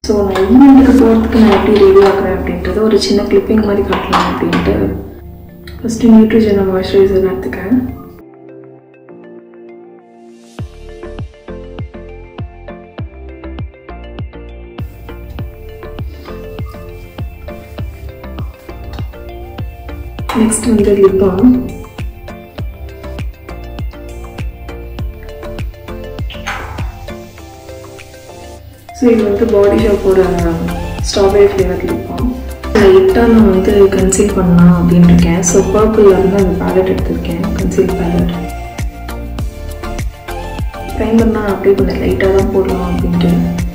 so நான் ஈவெண்ட்டுக்கு போகிறதுக்கு நான் எப்படி ரெடி ஆகுறேன் அப்படின்றது ஒரு சின்ன கிளிப்பிங் மாதிரி காட்டலாம் அப்படின்ட்டு ஃபஸ்ட்டு நியூட்ரிஜனை மாய்ஸ்சரைசர் எடுத்துக்கிறேன் நெக்ஸ்ட் வந்து லிப் பாம் ஸோ இது வந்து பாடி ஷாப்போட ஸ்ட்ராபெரி ஃப்ளேவர் லிப் பாம் லைட்டாக நான் வந்து கன்சீல் பண்ணலாம் அப்படின்னு இருக்கேன் ஸோ பர்பிள் வந்து அந்த பேலட் எடுத்திருக்கேன் கன்சீல் பேலட் ப்ரைமர் நான் அப்ளை பண்ண லைட்டாக தான் போடலாம் அப்படின்ட்டு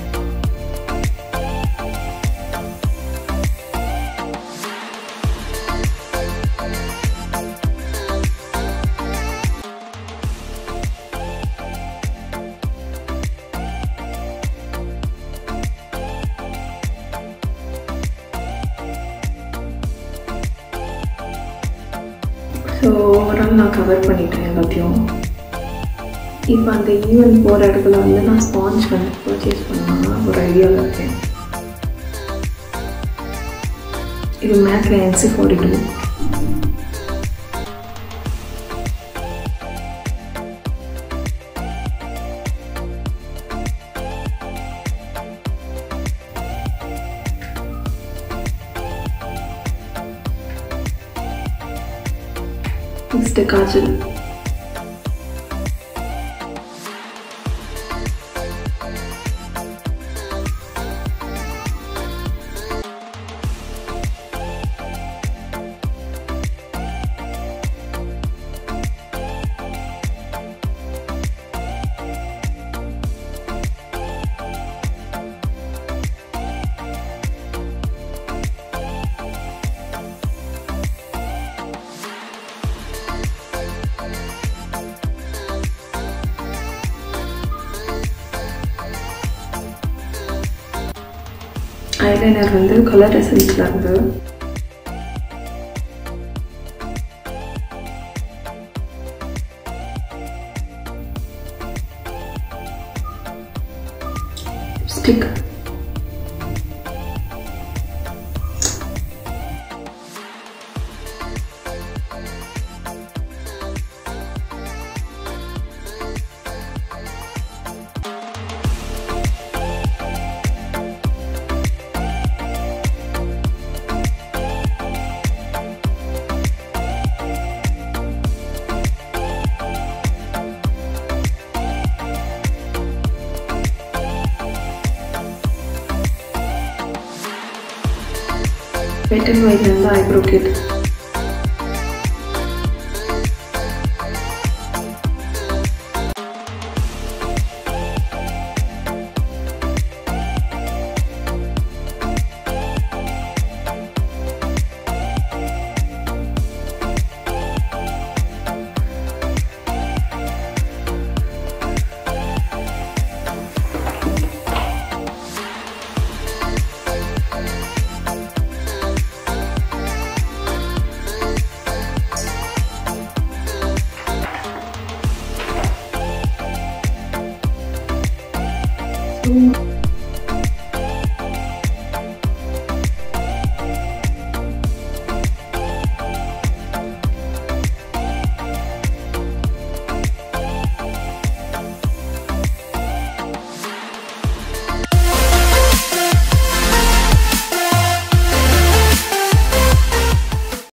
ஸோ ஓவரால் நான் கவர் பண்ணிட்டேன் எல்லாத்தையும் இப்போ அந்த ஈவெண்ட் போகிற இடத்துல வந்து நான் ஸ்பாஞ்ச் வந்து பர்ச்சேஸ் பண்ணலாம் ஒரு ஐடியாவில் இருக்கேன் இது மேக்ல NC forty two next kajal eyeliner வந்து கலர் எசன்ஸில் இருந்து ஸ்டிக் வெட் அண்ட் ஒயிட்ல இருந்து ஐப்ரோ கிட் ஸோ